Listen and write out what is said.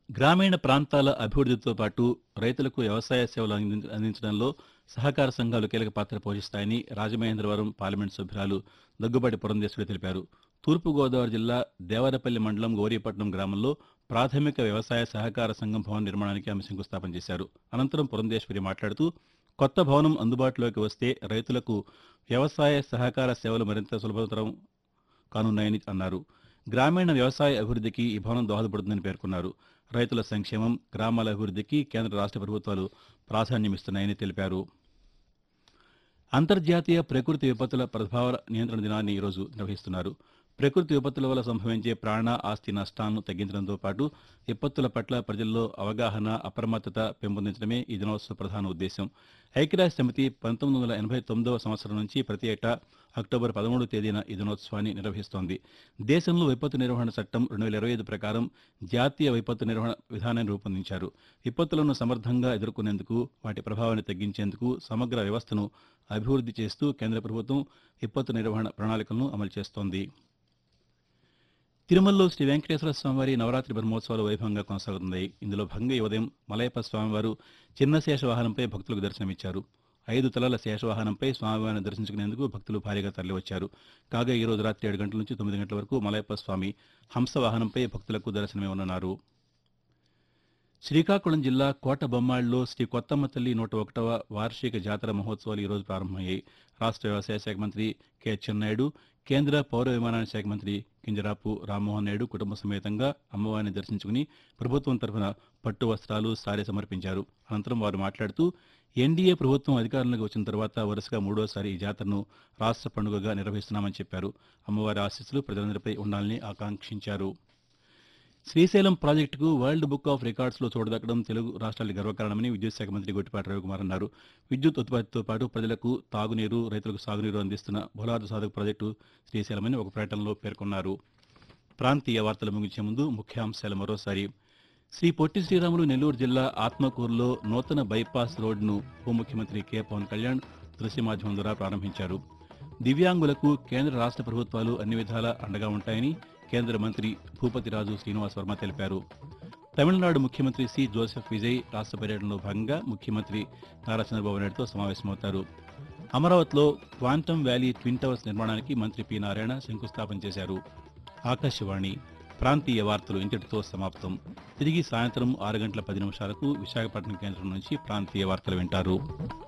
గ్రామీణ ప్రాంతాల అభివృద్ధితో పాటు రైతులకు వ్యవసాయ సేవలు అంది- అందించడంలో సహకార సంఘాలు కీలక పాత్ర పోషిస్తాయని రాజమహేంద్రవరం పార్లమెంట్ సభ్యురాలు దగ్గుబాటి పురంధేశ్వరి తెలిపారు తూర్పుగోదావరి జిల్లా దేవరపల్లి మండలం గౌరీపట్నం గ్రామంలో ప్రాథమిక వ్యవసాయ సహకార సంఘం భవన నిర్మాణానికి ఆమె శంకుస్థాపన చేశారు అనంతరం పురంధేశ్వరి మాట్లాడుతూ కొత్త భవనం అందుబాటులోకి వస్తే రైతులకు వ్యవసాయ సహకార సేవలు మరింత సులభతరం కానున్నాయని అన్నారు గ్రామీణ వ్యవసాయ అభివృద్ధికి ఈ భవనం దోహదపడుతుందని పేర్కొన్నారు రైతుల సంక్షేమం గ్రామాల అభివృద్ధికి కేంద్ర రాష్ట్ర ప్రభుత్వాలు ప్రాధాన్యమిస్తున్నాయని తెలిపారు అంతర్జాతీయ ప్రకృతి విపత్తుల ప్రభావాల నియంత్రణ దినాన్ని ఈరోజు నిర్వహిస్తున్నారు ప్రకృతి విపత్తుల వల్ల సంభవించే ప్రాణ ఆస్తి నష్టాలను తగ్గించడంతో పాటు విపత్తుల పట్ల ప్రజల్లో అవగాహన అప్రమత్తత పెంపొందించడమే ఈ దినోత్సవ ప్రధాన ఉద్దేశం ఐక్యరాజ్య సమితి పంతొమ్మిది వందల ఎనభై తొమ్మిదవ సంవత్సరం నుంచి ప్రతి ఏటా అక్టోబర్ పదమూడు తేదీన ఈ దినోత్సవాన్ని నిర్వహిస్తోంది దేశంలో విపత్తు నిర్వహణ చట్టం రెండు వేల ఇరవై ఐదు ప్రకారం జాతీయ విపత్తు నిర్వహణ విధానాన్ని రూపొందించారు విపత్తులను సమర్థంగా ఎదుర్కొనేందుకు వాటి ప్రభావాన్ని తగ్గించేందుకు సమగ్ర వ్యవస్థను అభివృద్ధి చేస్తూ కేంద్ర ప్రభుత్వం విపత్తు నిర్వహణ ప్రణాళికలను అమలు చేస్తోంది తిరుమలలో శ్రీ వెంకటేశ్వర స్వామివారి నవరాత్రి బ్రహ్మోత్సవాలు వైభవంగా కొనసాగుతున్నాయి ఇందులో భాగంగా ఈ ఉదయం మలయప్ప స్వామివారు చిన్న శేష వాహనంపై భక్తులకు దర్శనమిచ్చారు ఐదు తలల శేషవాహనంపై స్వామివారిని దర్శించుకునేందుకు భక్తులు భారీగా తరలివచ్చారు కాగా ఈ రోజు రాత్రి ఏడు గంటల నుంచి తొమ్మిది గంటల వరకు మలయప్ప స్వామి హంస వాహనంపై భక్తులకు దర్శనమివ్వనున్నారు శ్రీకాకుళం జిల్లా కోట బొమ్మాళ్ళలో శ్రీ కొత్తమ్మ తల్లి నూట ఒకటవ వార్షిక జాతర మహోత్సవాలు ఈరోజు ప్రారంభమయ్యాయి రాష్ట్ర వ్యవసాయ శాఖ మంత్రి కె అచ్చెన్నాయుడు కేంద్ర పౌర విమానయాన శాఖ మంత్రి కింజరాపు రామ్మోహన్ నాయుడు కుటుంబ సమేతంగా అమ్మవారిని దర్శించుకుని ప్రభుత్వం తరఫున పట్టు వస్త్రాలు సారీ సమర్పించారు అనంతరం వారు మాట్లాడుతూ ఎన్డీఏ ప్రభుత్వం అధికారంలోకి వచ్చిన తర్వాత వరుసగా మూడోసారి ఈ జాతరను రాష్ట్ర పండుగగా నిర్వహిస్తున్నామని చెప్పారు అమ్మవారి ఆశీస్సులు ప్రజలందరిపై ఉండాలని ఆకాంక్షించారు శ్రీశైలం ప్రాజెక్టుకు వరల్డ్ బుక్ ఆఫ్ రికార్డ్స్లో చోటుదక్కడం తెలుగు రాష్ట్రాలకు గర్వకారణమని విద్యుత్ శాఖ మంత్రి గొట్టిపాటి రవికుమార్ అన్నారు విద్యుత్ ఉత్పత్తితో పాటు ప్రజలకు తాగునీరు రైతులకు సాగునీరు అందిస్తున్న బోలార్దు సాధక ప్రాజెక్టు శ్రీశైలమని ఒక ప్రకటనలో పేర్కొన్నారు ప్రాంతీయ వార్తలు ముగించే ముందు ముఖ్యాంశాలు మరోసారి శ్రీ పొట్టి శ్రీరాములు నెల్లూరు జిల్లా ఆత్మకూరులో నూతన బైపాస్ రోడ్డును ఉప ముఖ్యమంత్రి కె పవన్ కళ్యాణ్ దృశ్య మాధ్యమం ద్వారా ప్రారంభించారు దివ్యాంగులకు కేంద్ర రాష్ట్ర ప్రభుత్వాలు అన్ని విధాలా అండగా ఉంటాయని కేంద్ర మంత్రి భూపతిరాజు శ్రీనివాస్ వర్మ తెలిపారు తమిళనాడు ముఖ్యమంత్రి సి జోసెఫ్ విజయ్ రాష్ట్ర పర్యటనలో భాగంగా ముఖ్యమంత్రి నారా చంద్రబాబు నాయుడుతో సమావేశమవుతారు అమరావతిలో క్వాంటమ్ వ్యాలీ ట్విన్ టవర్స్ నిర్మాణానికి మంత్రి పి నారాయణ శంకుస్థాపన చేశారు ఆకాశవాణి ప్రాంతీయ వార్తలు ఇంతటితో సమాప్తం తిరిగి సాయంత్రం ఆరు గంటల పది నిమిషాలకు విశాఖపట్నం కేంద్రం నుంచి ప్రాంతీయ వార్తలు వింటారు